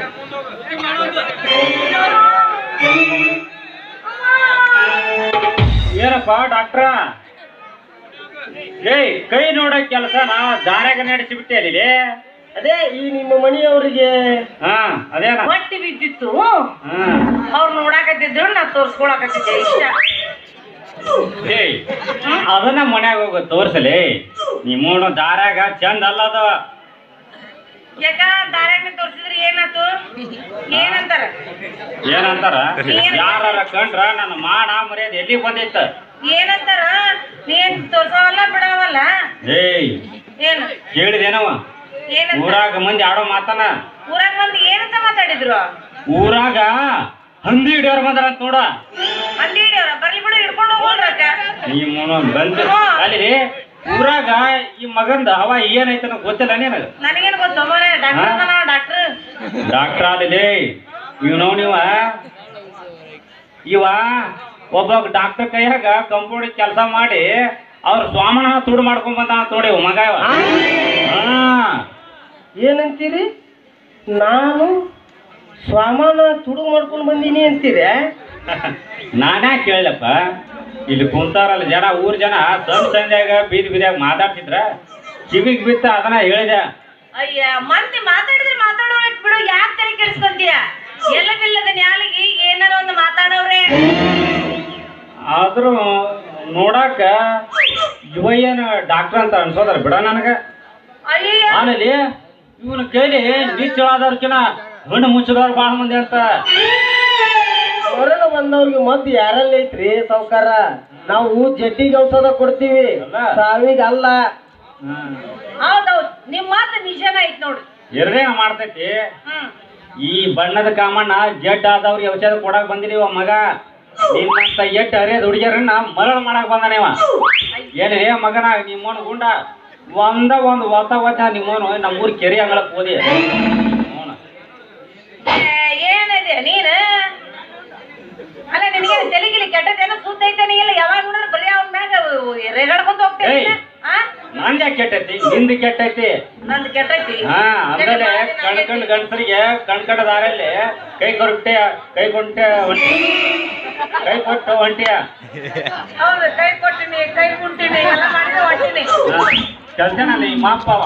ಏನಪ್ಪ ಡಾಕ್ಟ್ರ ಏಯ್ ಕೈ ನೋಡೋ ಕೆಲಸ ನಾ ದಾರ್ಯಾಗ ನಡೆಸಿಬಿಟ್ಟೆ ಅಲ್ಲಿ ಅದೇ ಈ ನಿಮ್ಮ ಮನೆಯವರಿಗೆ ಹಾ ಅದೇನ ಹೊಟ್ಟಿ ಬಿದ್ದಿತ್ತು ಹಾ ಅವ್ರು ನೋಡಾಕತ್ತಿದ್ರು ನಾ ತೋರ್ಸ್ಕೊಳಕತ್ತಿದ್ದೆ ಇಷ್ಟ ಏಯ್ ಅದನ್ನ ಮನ್ಯಾಗ ಹೋಗು ತೋರ್ಸಲಿ ನಿಮ್ಮೋಣ ದಾರ್ಯಾಗ ಚಂದ ಅಲ್ಲ ಅದು ಯಾಕ ದಾರ್ಯಾಗ ತೋರ್ಸಿದ್ರಿ ಏನಾತು ಏನಂತಾರ ಏನಂತಾರ ಯಾರ ಕಂಡ್ರ ನನ್ನ ಮಾನ ಮರ್ಯಾದೆ ಎಲ್ಲಿ ಬಂದಿತ್ತ ಏನಂತಾರ ನೀನ್ ತೋರ್ಸವಲ್ಲ ಬಿಡವಲ್ಲ ಏಯ್ ಏನು ಕೇಳಿದೇನವ ಏನಂತ ಊರಾಗ ಮಂದಿ ಆಡೋ ಮಾತನ ಊರಾಗ ಬಂದು ಏನಂತ ಮಾತಾಡಿದ್ರು ಊರಾಗ ಹಂದಿ ಹಿಡಿಯೋರ್ ಬಂದ್ರ ಅಂತ ನೋಡ ಅಲ್ಲಿ ಹಿಡಿಯವ್ರ ಬರ್ಲಿ ಬಿಡು ಹಿಡ್ಕೊಂಡು ಹೋಗ್ರಕ್ಕ ನಿಮ್ಮ ಬಂದ ಅಲ್ಲಿ ಊರಾಗ ಈ ಮಗಂದ ಹವಾ ಏನೈತೆ ನನಗೆ ಗೊತ್ತಿಲ್ಲ ನಿನಗ ನನಗೇನು ಗೊತ್ತು ಮನೆ ಡಾಕ್ಟರ್ ಡಾಕ್ಟರ್ ಡಾಕ್ಟರ್ ಅಲ್ಲಿ ಇವ್ ನೋವ್ ನೀವ ಇವ ಒಬ್ಬ ಡಾಕ್ಟರ್ ಕೈಯಾಗ ಕಂಪೌಂಡ್ ಕೆಲಸ ಮಾಡಿ ಅವ್ರ ಸ್ವಾಮನ ತುಡು ಮಾಡ್ಕೊಂಡ್ ಬಂದ ಅಂತ ನೋಡಿ ಇವ ಮಗ ಇವ ಹಾ ಏನಂತೀರಿ ನಾನು ಸ್ವಾಮಾನ ತುಡು ಮಾಡ್ಕೊಂಡು ಬಂದೀನಿ ಅಂತೀರಿ ನಾನೇ ಕೇಳಪ್ಪ ಇಲ್ಲಿ ಕುಂತಾರಲ್ಲ ಜನ ಊರ್ ಜನ ಸಣ್ಣ ಸಂಧ್ಯಾಗ ಬೀದಿ ಬೀದಿಯಾಗ ಮಾತಾಡ್ತಿದ್ರ ಕಿವಿಗ್ ಬಿತ್ತ ಅದನ್ನ ಹೇಳಿದೆ ಅಯ್ಯ ಮಂದಿ ಮಾತಾಡಿದ್ರೆ ಮಾತಾಡೋಕ್ ಬಿಡು ಯಾಕೆ ತಲೆ ಕೆಡಿಸ್ಕೊಂತೀಯ ಎಲ್ಲವಿಲ್ಲದ ನ್ಯಾಲಿಗೆ ಏನಾರ ಒಂದು ಮಾತಾಡೋರೆ ಆದ್ರೂ ನೋಡಾಕ ಇವ ಏನು ಡಾಕ್ಟರ್ ಅಂತ ಅನ್ಸೋದಾರ ಬಿಡ ನನಗ ಅಯ್ಯ ಆಮೇಲೆ ಇವನ ಕೈಲಿ ನೀಚಳಾದವ್ರಕಿನ ಹಣ್ಣು ಮುಚ್ಚದವ್ರು ಭಾಳ ಮಂದಿ ಅಂತ ಕೊರೋನಾ ಬಂದವ್ರಿಗೆ ಮದ್ದು ಯಾರಲ್ಲಿ ಐತ್ರಿ ಸಾವ್ಕಾರ ನಾವು ಜಡ್ಡಿಗೆ ಔಷಧ ಕೊಡ್ತೀವಿ ಅಲ್ಲ. ಸಾವಿಗೆ ಅಲ್ಲ ಹೌದೌದು ನಿಮ್ ಮಾತು ನಿಜನ ಐತ್ ನೋಡ್ರಿ ಎರಡೇ ಮಾಡ್ತೈತಿ ಹ್ಮ್ ಈ ಬಣ್ಣದ ಕಾಮಣ್ಣ ಜಡ್ ಆದವ್ರಿಗೆ ಔಷಧ ಕೊಡಕ್ ಬಂದಿರಿ ಇವ ಮಗ ನಿನ್ನಂತ ಎಟ್ ಹರಿಯದ ಹುಡುಗಿಯರನ್ನ ಮರಳು ಮಾಡಕ್ ಬಂದಾನ ಇವ ಏನ್ರೇ ಮಗನ ನಿಮ್ಮೋನ್ ಗುಂಡ ಒಂದ ಒಂದ್ ಒತ್ತ ಒತ್ತ ನಿಮ್ಮೋನು ನಮ್ಮೂರ್ ಕೆರೆ ಅಂಗಳಕ್ ಹೋದಿ ಅವ್ನ. ಏ, ಏನಿದೆ ನೀನು ಅಲ್ಲ ನಿನಗೆ ತೆಲಿಗಿಲಿ ಕೆಟ್ಟದೇನೋ ಸುದ್ದ ಐತೆ ಇಲ್ಲ ಯಾವಾಗ ನೋಡಿದ್ರೆ ಬರೀ ಅವ್ನ ಮ್ಯಾಗ ರೇಗಾಡ್ಕೊಂತ ಹೋಗ್ತೇನೆ ಏಯ್. ನಂದ್ ಯಾಕೆ ಕೆಟ್ಟೈತಿ ನಿಂದ್ ಕೆಟ್ಟೈತಿ ನಂದು ಕೆಟ್ಟೈತಿ ಹಾ ಆಮೇಲೆ ಕಣ್ಕಂಡ್ ಗಂಡಸರಿಗೆ ಕಣ್ಕಂಡ ದಾರಲ್ಲಿ ಕೈ ಕೊಟ್ಟೆ ಕೈ ಕೊಂಟೆ ಹೊಂಟಿ ಕೈ ಕೊಟ್ಟು ಹೊಂಟಿಯ ಹೌದು ಕೈ ಕೊಟ್ಟಿನಿ ಕೈ ಕುಂಟಿನಿ ಎಲ್ಲ ಮಾಡಿದ್ರೆ ಹೊಟ್ಟಿನಿ ಕೆಲ್ಸನಲ್ಲಿ ಈ ಮಾಪವ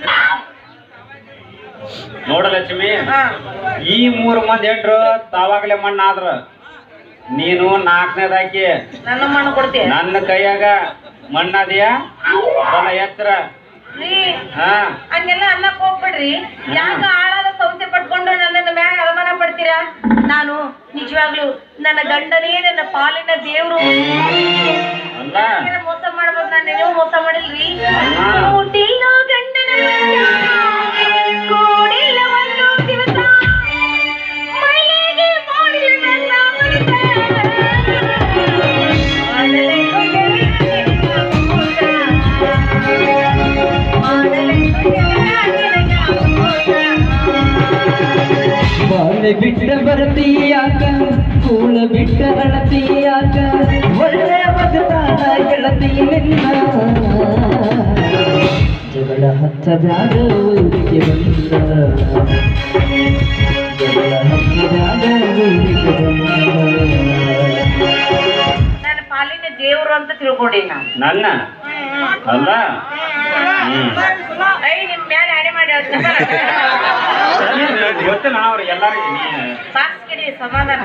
ನೋಡ ಲಕ್ಷ್ಮಿ ಹಾ ಈ ಮೂರು ಮಂದಿ ಹೆಂಡ್ರು ತಾವಾಗಲೇ ಮಣ್ಣಾದ್ರ ನೀನು ನಾಲ್ಕನೇದಾಕಿ ನನ್ನ ಮಣ್ಣು ಕೊಡ್ತೀಯ ನನ್ನ ಕೈಯಾಗ ಮಣ್ಣದಿಯ ಬಲ ಎತ್ತರ ರೀ ಹಾ ಹಂಗೆಲ್ಲ ಅನ್ನಕ್ ಹೋಗ್ಬಿಡ್ರಿ ಯಾಕ ಆಳಾದ ಸಂಸ್ಥೆ ಪಟ್ಕೊಂಡು ನನ್ನನ್ನ ಮ್ಯಾಗ ಅವಮಾನ ಪಡ್ತೀರಾ ನಾನು ನಿಜವಾಗ್ಲು ನನ್ನ ಗಂಡನೇ ನನ್ನ ಪಾಲಿನ ದೇವ್ರು ಅಲ್ಲ ಏನಾರ ಮೋಸ ಮಾಡ್ಬೋದು ನಾನು ನೀವು ಮೋಸ ಮಾಡಿಲ್ರಿ ಹಾ. ಕೂಟಿಲ್ಲ ಗಂಡನ ಮನೆಯ, ಕೂಡಿಲ್ಲ ಒಂದು ದಿವಸ ಮೈಲಿಗೆ ಮಾಡಿಲ್ಲ ನನ್ನ ಮನಸ. ಮಾಡಲೆ ಕೊನೆಯ ಮೋಸ. ಮಾಡಲೆ ಕೊನೆಯ ಮೋಸ. ಬಾಳೆ ಬಿಟ್ಟ ಬರತೀಯಾಕ ಕೂಳ ಬಿಟ್ಟ ಅಳತೀಯಾಕ ಒಳ್ಳೆ ಮಗದಾನ ಗೆಳತಿ ನಿನ್ನ ಜಗಳ ಹಚ್ಚ ಬ್ಯಾಡ ಊರಿಗೆ ಬಂದ ಜಗಳ ಹಚ್ಚ ಬ್ಯಾಡ ಊರಿಗೆ ಬಂದ ನನ್ನ ಪಾಲಿನ ದೇವ್ರು ಅಂತ ತಿಳ್ಕೊಂಡಿ ನಾನು ನನ್ನ ಅಲ್ಲ ಹ್ಮ್ ಐ ನಿಮ್ ಮ್ಯಾಲೆ ಅಡೆ ಮಾಡಿ ಗೊತ್ತಿಲ್ಲ ಅವ್ರು ಎಲ್ಲಾರಿಗೆ ನೀ ಬಾಕ್ಸ್ ಕಿಡಿ ಸಮಾಧಾನ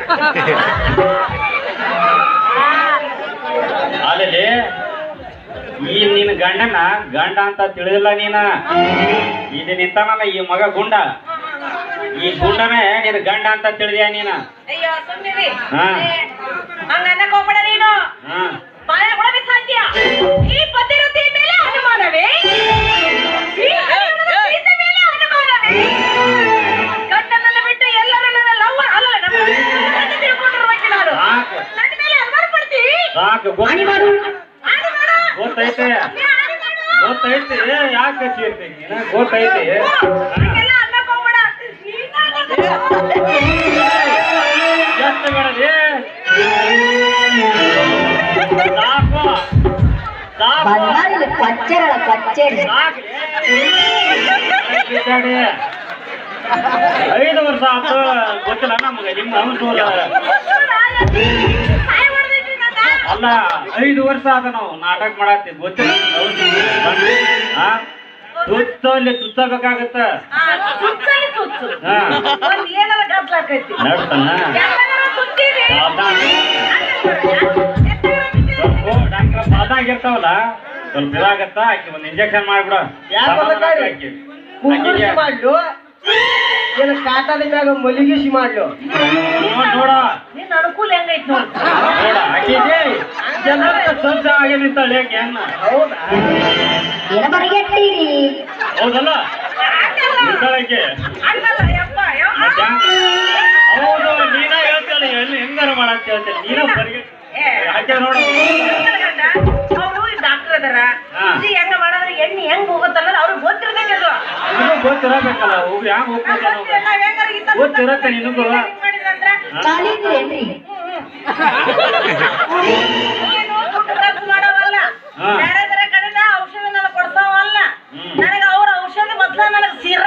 ಅಲ್ಲಿ ಈ ನಿನ್ನ ಗಂಡನ ಗಂಡ ಅಂತ ತಿಳಿದಿಲ್ಲ ನೀನ ಇಲ್ಲಿ ನಿಂತಾನಲ್ಲ ಈ ಮಗ ಗುಂಡ ಈ ಗುಂಡನೇ ನಿನ್ನ ಗಂಡ ಅಂತ ತಿಳಿದ್ಯಾ ನೀನ ಅಯ್ಯೋ ಸುಮ್ನಿರಿ ಹಾ. ಹಂಗ ಅನ್ನಕ್ ಹೋಗ್ಬೇಡ ನೀನು ಹಾ ಬಾಯ ಕೊಡಬೇಕು ಸಾಧ್ಯ ಈ ಪತಿರತಿ ಮೇಲೆ ಅನುಮಾನವೇ ಈ ಹರಿಹರದ ಮೇಲೆ ಅನುಮಾನವೇ ಗಂಡನನ್ನ ಬಿಟ್ಟು ಎಲ್ಲರೂ ನನ್ನ ಲವ್ ಅಲ್ಲ ನಮ್ಮ ಗಂಡನನ್ನ ತಿಳ್ಕೊಂಡಿರ್ಬೇಕು ನಾನು ಸಾಕು ನನ್ನ ಮೇಲೆ ಅನುಮಾನ ಪಡ್ತೀವಿ ಸಾಕು ಆಡಿ ಗೊತ್ತ ಮಾಡು ಆಡಿ ಮಾಡು ಗೊತ್ತೈತೆ ನೀ ಆಡಿ ಮಾಡು ಗೊತ್ತೈತಿ ಯಾಕೆ ಚೀರ್ತೀನಿ ನೀನು? ಗೊತ್ತೈತಿ ಹಂಗೆಲ್ಲ ಅನ್ನಕ್ ಹೋಗ್ಬೇಡ ನೀನ್ ಎಷ್ಟು ಬೇಡದಿ ಸಾಕು ಸಾಕು ಬಂಗಾಳಿಲಿ ಕೊಚ್ಚರಳ ಕೊಚ್ಚರಿ ಸಾಕು ಬಿಸಾಡಿ ಐದು ವರ್ಷ ಆತು ಗೊತ್ತಿಲ್ಲ ನಮ್ಗೆ ನಿಮ್ಮ ಅವನು ಸಾಯ್ ಹೊಡ್ದೈತ್ರಿ ನನ್ನ. ಅಲ್ಲ ಐದು ವರ್ಷ ಆದ ನಾವು ನಾಟಕ ಮಾಡತ್ತೀವಿ ಗೊತ್ತಿಲ್ಲ ಹಾ ತುತ್ತಲ್ಲಿ ತುತ್ತಬೇಕಾಗತ್ತ ಆ, ಚುಚ್ಚಲಿ ಚುಚ್ಚು. ಹಾ ಒಂದ್ ಏನಾರ ಗದ್ಲಾಕೈತಿ. ನಡ್ತಾನ ಎಲ್ಲಾರ ತುಚ್ಚಿರಿ. ಸ್ವಲ್ಪ ಡಾಕ್ಟರ್ ಪಾದಾಗ ಇರ್ತಾವಲ್ಲ ಸ್ವಲ್ಪ ಇದಾಗತ್ತ ಆಕಿ ಒಂದ್ ಇಂಜೆಕ್ಷನ್ ಮಾಡ್ಬಿಡ ಯಾಕ್ ಬರ್ಬೇಕಾದ್ರೆ? ಕುಂಕುರ್ಸಿ ಮಾಡ್ಲು ಏನ ಕಾಟದ ಮ್ಯಾಗ ಮಲಿಗಿಸಿ ಮಾಡ್ಲು ನೋಡ್ ನೋಡ ನಿನ್ನ ಅನುಕೂಲ ಹೆಂಗೈತ್ ನೋಡು. ನೋಡ ಆಕಿಗೆ ಜನರ ಸಂಸ ಆಗಿ ನಿಂತಾಳೆ ಯಾಕೆ ಹೆಣ್ಣ ಹೌದಾ ಹೌದಲ್ಲ ನಿಂತಾಳಕ್ಕೆ ಹಂಗಲ್ಲ, ಯಪ್ಪ, ಯಪ್ಪ. ಮತ್ತೆ? ಹೌದು ನೀನ ಹೇಳ್ತಾಳೆ ಹೆಣ್ಣು ಹೆಂಗಾರ ಮಾಡಂತ ಹೇಳ್ತೇನೆ ನೀನ ಬರಿಗೆ ಏ, ಆಕೆ ನೋಡ ಗಂಡ, ಅವ್ರು ಡಾಕ್ಟರ್ ಅದಾರ ಹಾ. ಇದು ಹೆಂಗ ಮಾಡಿದ್ರೆ ಎಣ್ಣೆ ಹೆಂಗ್ ಹೋಗುತ್ತೆ ಅನ್ನೋದು ಅವ್ರಿಗೆ ಗೊತ್ತಿರ್ತೈತಿ ಅದು ನಿನಗೂ ಗೊತ್ತಿರಬೇಕಲ್ಲ ಹೋಗಿ ಹ್ಯಾಂಗ ಹೋಗ್ಬೇಕು ಗೊತ್ತಿಲ್ಲ, ನಾವ್ ಹೆಂಗಾರ ಇದ್ದ ಗೊತ್ತಿರತ್ತೆ ನಿನಗೂ ಹಿಂಗ್ ಮಾಡಿದ್ರಂದ್ರೆ, ಏನು ದುಡ್ಡು ಖರ್ಚು ಮಾಡವಲ್ಲ ಹಾ. ಬೇರೆ ಬೇರೆ ಕಡೆಯಿಂದ ಔಷಧ ನನಗೆ ಕೊಡ್ಸಾವಲ್ಲ ಹ್ಮ್. ನನಗೆ ಅವ್ರ ಔಷಧ ಮೊದ್ಲ ನನಗೆ ಸಿರ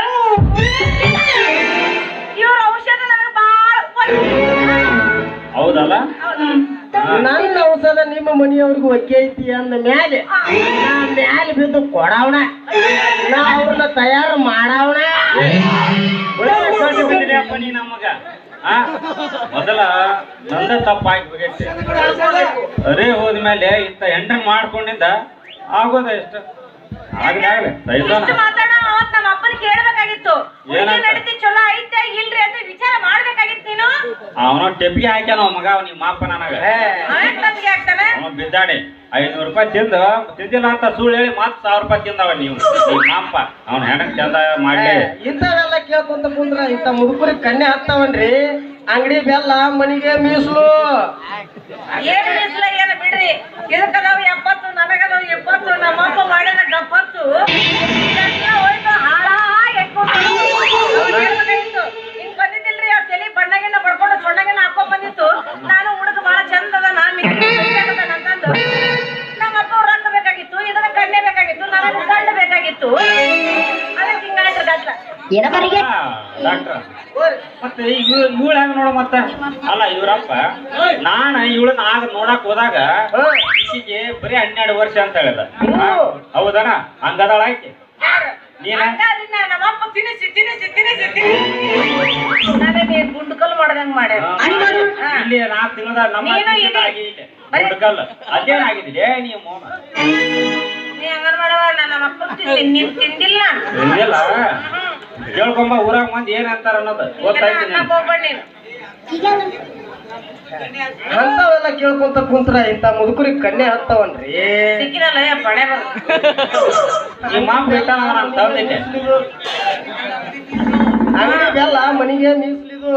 ಇವ್ರ ಔಷಧ ನನಗೆ ಬಾಳ ಹೌದಲ್ಲ ನನ್ನ ಔಷಧ ನಿಮ್ಮ ಮನೆಯವ್ರಿಗೆ ಒಗ್ಗೆ ಐತಿ ಅಂದ ಮ್ಯಾಲೆ ನಾ ಮ್ಯಾಲೆ ಬಿದ್ದು ಕೊಡವಣ ನಾ ಅವ್ರನ್ನ ತಯಾರು ಮಾಡವಣ ಒಳ್ಳೆ ಕಳ್ಸಿ ಬಂದಿದ್ಯಪ್ಪ ನೀ ನಮಗ ಆ? ಮೊದಲ ನಂದ ತಪ್ಪಾಗಿ ಹೋಗೈತೆ ಅರೇ ಹೋದ್ಮೇಲೆ ಇಂಥ ಹೆಂಡನ್ ಮಾಡ್ಕೊಂಡಿದ್ದ ಆಗೋದ ಎಷ್ಟು ಆಗಲಾಗಲ್ಲ ಸೈತಾನ ಇಷ್ಟು ಮಾತಾಡೋ ಅವತ್ ನಮ್ಮ ಅಪ್ಪನ ಕೇಳ್ಬೇಕಾಗಿತ್ತು ಏನಂತ? ಹುಡುಗಿ ನಡೀತಿ ಚಲೋ ಐತೆ ಇಲ್ರಿ ಅಂತ ವಿಚಾರ ಮಾಡ್ಬೇಕಾಗಿತ್ತು ನೀನು ಅವನ ಟೆಪ್ಪಿಗೆ ಹಾಕ್ಯಾನ ಅವ ಮಗ ನಿಮ್ಮ ಮಾಪ ನನಗ ಅವನ್ ನಮ್ಗೆ ಆಗ್ತಾನೆ ಅವ ಬಿದ್ದಾಡಿ ಐನೂರು ರೂಪಾಯಿ ತಿಂದ ತಿಂದಿಲ್ಲ ಅಂತ ಸುಳ್ಳು ಹೇಳಿ ಮತ್ ಸಾವಿರ ರೂಪಾಯಿ ತಿಂದವ ನೀವು ನಿಮ್ಮ ಮಾಪ ಅವ್ನ ಹೆಣಕ್ ಚಂದ ಮಾಡ್ಲಿ ಇಂಥವೆಲ್ಲ ಕೇಳ್ಕೊಂತ ಕುಂದ್ರ ಇಂಥ ಮುದುಕರಿಗೆ ಕಣ್ಣೆ ಹತ್ತಾವನ್ರಿ ಅಂಗಡಿ ಬೆಲ್ಲ ಮನಿಗೆ ಮೀಸಲು ಏನ್ ಮೀಸಲ ಏನ್ ಬಿಡ್ರಿ ಇದಕ್ಕದಾವ ಎಪ್ಪತ್ತು ನನಗದಾವ ಎಪ್ಪತ್ತು ನಮ್ಮ ಅಪ್ಪ ಮಾಡಿದ ಗಪ್ಪತ್ತು ಇದೆಲ್ಲ ಹೋಯ್ತು ಹಾಳಾಗಿ ಎಟ್ಕೊಂಡು ಹೇಳ್ಬೇಕಾಗಿತ್ತು. ಹಿಂಗ್ ಬಂದಿದ್ದಿಲ್ರಿ ಆ ತಲಿ ಬಣ್ಣಗಿನ್ನ ಬಡ್ಕೊಂಡು ಸೊಣ್ಣಗಿನ್ನ ಹಾಕೊಂಡ್ ಬಂದಿತ್ತು ನಾನು ಹುಡುಗ ಬಹಳ ಚಂದ ಅದ ನಾ ಅಂತಂದು ನಮ್ಮ ಅಪ್ಪ ರೊಕ್ಕ ಬೇಕಾಗಿತ್ತು ಇದನ್ನ ಕಣ್ಣೆ ಬೇಕಾಗಿತ್ತು ನನಗೆ ಗಂಡ ಬೇಕಾಗಿತ್ತು ಅದಕ್ಕೆ ಹಿಂಗಾಯ್ತು ಗದ್ಲ ಡಾಕ್ಟರ್ ಮತ್ತೆ ಇವ್ ಇವಳು ಹೆಂಗ ನೋಡ ಮತ್ತ ಅಲ್ಲ ಇವ್ರಪ್ಪ ನಾನ ಇವಳನ್ನ ಆಗ ನೋಡಕ್ ಹೋದಾಗ ಈಕಿಗೆ ಬರೀ ಹನ್ನೆರಡು ವರ್ಷ ಅಂತ ಹೇಳಿದ ಹೌದನ ಹಂಗದಾಳ ಆಯ್ಕೆ ಯಾರು? ನೀನ? ಹಂಗಾದಿನ ನಮ್ಮಪ್ಪ ತಿನ್ನಿಸಿ ತಿನ್ನಿಸಿ ತಿನ್ನಿಸಿ ತಿನ್ನಿಸಿ ನನಗೆ ಗುಂಡ್ಕಲ್ ಮಾಡ್ದಂಗ್ ಮಾಡ್ಯಾರ ಹಾ. ಇಲ್ಲಿ ನಾಲ್ಕು ತಿಂಗಳದ ನಮ್ಮ ನೀನು ಅಜ್ಜಿ ಇದೆ. ಆಗಿದೆ ಹುಡುಕಲ್ಲ ಅದೇನಾಗಿದ್ದೆ ನೀವು ಮೋನ ನೀ ಹಂಗಾರ್ ಮಾಡವ ನಾ ನಮ್ಮ ಅಪ್ಪ ತಿಂದಿ ನೀನ್ ತಿಂದಿಲ್ಲ ಇಲ್ಲ ಕೇಳ್ಕೊಂಬ ಊರಾಗ ಮಂದಿ ಏನ್ ಅಂತಾರ ಅನ್ನೋದು ಗೊತ್ತಾಯ್ತು ಅನ್ನಕ್ ಹೋಗ್ಬೇಡ ನೀನು ಅಂಥವೆಲ್ಲ ಕೇಳ್ಕೊಂತ ಕುಂತ್ರ ಇಂಥ ಮುದುಕರಿಗೆ ಕಣ್ಣೆ ಹತ್ತವನ್ರಿ ಸಿಕ್ಕಿರಲ್ಲ ಏ ಬಳೆ ಬರ್ ನಿಮ್ಮ ಮಾಪ ಬಿಟ್ಟ ನಾನು ತಂದಿದ್ದೆ ಅಂಗಡಿ ಬೆಲ್ಲ ಮನಿಗೆ ಮೀಸಲಿದು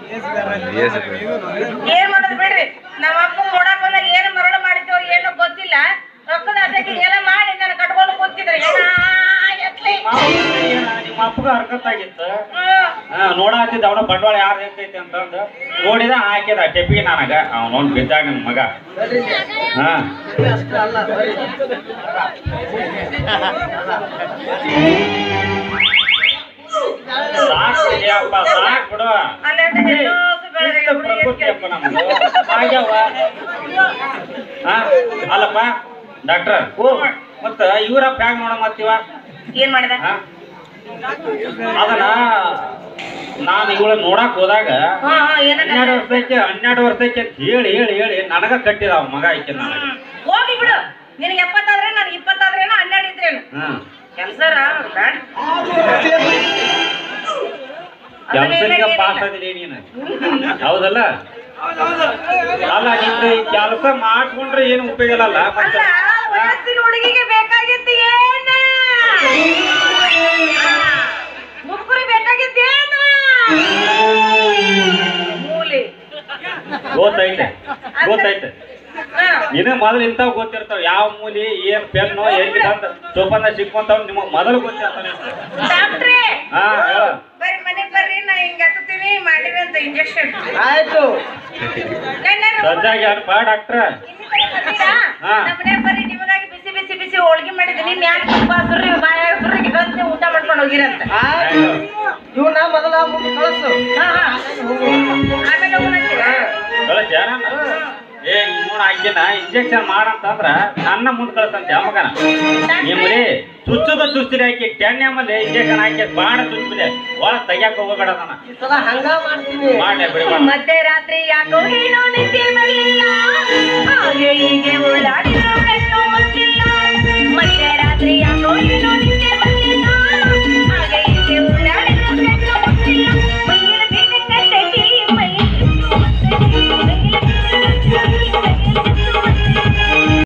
ಏನ್ ಮಾಡೋದು ಬಿಡ್ರಿ ನಮ್ಮ ಅಪ್ಪ ನೋಡಕ್ ಬಂದಾಗ ಏನು ಮರಳು ಮಾಡಿದ್ದೋ ಏನೋ ಗೊತ್ತಿಲ್ಲ ರೊಕ್ಕದ ಆಸೆಗೆ ಎಲ್ಲ ಮಾಡಿ ನನ್ನ ಕಟ್ಕೊಂಡು ಕೂತಿದ್ರೆ ಏನ ಎತ್ಲಿ ನಿಮ್ಮ ಅಪ್ಪಗ ಹರ್ಕತ್ತಾಗಿತ್ತು ಹ್ಮ್. ಹಾ, ನೋಡಾತಿದ್ದ ಅವನ ಬಂಡವಾಳ ಯಾರು ಎತ್ತೈತಿ ಅಂತಂದು ನೋಡಿದ ಹಾಕಿದ ಟೆಪ್ಪಿಗೆ ನನಗ ಅವನೊಂದು ಬಿದ್ದಾಗ ನನ್ನ ಮಗ ಹಾ ಅಷ್ಟ ಅಲ್ಲ ಬರ್ರಿ. ಸಾಕ್ ಬಿಡಿ ಅಪ್ಪ ಸಾಕ್ ಬಿಡು ಅಲ್ಲೇ ಎಲ್ಲೋಸು ಬೆಳಗ್ಗೆ ಇಷ್ಟ ಹುಡುಗಿ ಪ್ರಕೃತಿ ಅಪ್ಪ ನಮ್ದು ಆಗ್ಯಾವ ಹಾ ಅಲ್ಲಪ್ಪ ಡಾಕ್ಟರ್ ಓ ಮತ್ತ ಇವ್ರಪ್ಪ ಹ್ಯಾಂಗ ನೋಡ ಮತ್ತಿವ ಏನ್ ಮಾಡಿದ ಹಾ? ಅದನ್ನ ನಾನು ಇವಳ ನೋಡಕ್ ಹೋದಾಗ ಹಾ ಹಾ ಏನಕ್ಕ ಹನ್ನೆರಡು ವರ್ಷಕ್ಕೆ ಹನ್ನೆರಡು ವರ್ಷಕ್ಕೆ ಅಂತ ಹೇಳಿ ಹೇಳಿ ಹೇಳಿ ನನಗ ಕಟ್ಟಿದ ಅವ ಮಗ ಐಕೆ ನನಗೆ ಹ್ಮ್. ಹೋಗಿ ಬಿಡು ನಿನಗೆ ಎಪ್ಪತ್ತಾದ್ರೆ ನಾನು ಇಪ್ಪತ್ತಾದ್ರೇನು ಹನ್ನೆರಡು ಇದ್ರೇನು ಹ್ಮ್ ಕೆಲ್ಸರ ಬ್ಯಾಡ ಕೆಲಸನಿಗೆ ಪಾಸ್ ಆದಿಲ್ಲ ನೀನು ಹೌದಲ್ಲ ಅಲ್ಲ ನಿಂದು ಈ ಕೆಲಸ ಮಾಡ್ಕೊಂಡ್ರೆ ಏನು ಉಪಯೋಗ ಇಲ್ಲ ಅಲ್ಲ ಮತ್ತೆ ವಯಸ್ಸಿನ ಹುಡುಗಿಗೆ ಬೇಕಾಗಿತ್ತು ಏನ ಮುಕ್ಕುರಿ ಬೇಕಾಗಿತ್ತು ಏನು ಮೂಲಿ ಗೊತ್ತೈತೆ ಗೊತ್ತೈತೆ ಹಾ. ನಿನ್ನ ಮೊದಲು ಇಂಥವ್ ಗೊತ್ತಿರ್ತಾವ ಯಾವ ಮೂಲಿ ಏನ್ ಪೆನ್ನು ಎಲ್ಲಿ ಬಂದ ಸೋಪನ್ನ ಸಿಕ್ಕೊಂತಾವ್ ನಿಮಗ್ ಮೊದಲು ಗೊತ್ತಿರ್ತಾವ ಡಾಕ್ಟ್ರೇ ಹಾ ಹೇಳ ಬರ್ರಿ ಮನೆಗ್ ಬರ್ರಿ ನಾ ಹಿಂಗ ಹತ್ತೀನಿ ಮಾಡಿರಿ ಅಂತ ಇಂಜೆಕ್ಷನ್ ಆಯ್ತು ಸಜ್ಜಾಗಿ ಅಲ್ಪ ಡಾಕ್ಟ್ರ ಹಾ. ನಮ್ಮನೆ ಬರ್ರಿ ನಿಮಗಾಗಿ ಬಿಸಿ ಬಿಸಿ ಬಿಸಿ ಹೋಳ್ಗೆ ಮಾಡಿದ್ದೀನಿ ಮ್ಯಾಲ ತುಪ್ಪ ಸುರ್ರಿ ಬಾಯಾಗ ಸುರ್ರಿ ಗಂತಿ ಊಟ ಮಾಡ್ಕೊಂಡು ಹೋಗಿರಂತ ಆಯ್ತು ಇವನ್ನ ಮೊದಲ ಮುಂದೆ ಕಳಿಸು ಹಾ, ಹಾ. ಆಮೇಲೆ ಹೋಗೋಣಂತೀರಾ? ಕಳಿಸ್ಯಾ ನನ್ನ? ಏ ನೋಡ ಆಕಿನ ಇಂಜೆಕ್ಷನ್ ಮಾಡಂತಂದ್ರ ನನ್ನ ಮುಂದ್ ಕಳ್ಸಂತೆ ಆ ಮಗನ ನಿಮ್ರಿ ಚುಚ್ಚುದ ಚುಚ್ಚಿರಿ ಹಾಕಿ ಟೆಣ್ಣೆ ಆಮೇಲೆ ಇಂಜೆಕ್ಷನ್ ಹಾಕಿ ಬಾಣ ಚುಚ್ಚಿದೆ ಒಳಗ್ ತೆಗ್ಯಾಕ ಹೋಗಬೇಡ ನನ್ನ ಈ ಸಲ ಹಂಗ ಮಾಡ್ತೀನಿ ಮಾಡ್ಲೆ ಬಿಡಿ ಮಧ್ಯರಾತ್ರಿ ಯಾಕೋ ಏನೋ ನಿದ್ದೆ ಬರಲಿಲ್ಲ ಹಾಗೆ ಹೀಗೆ ಓಡಾಡ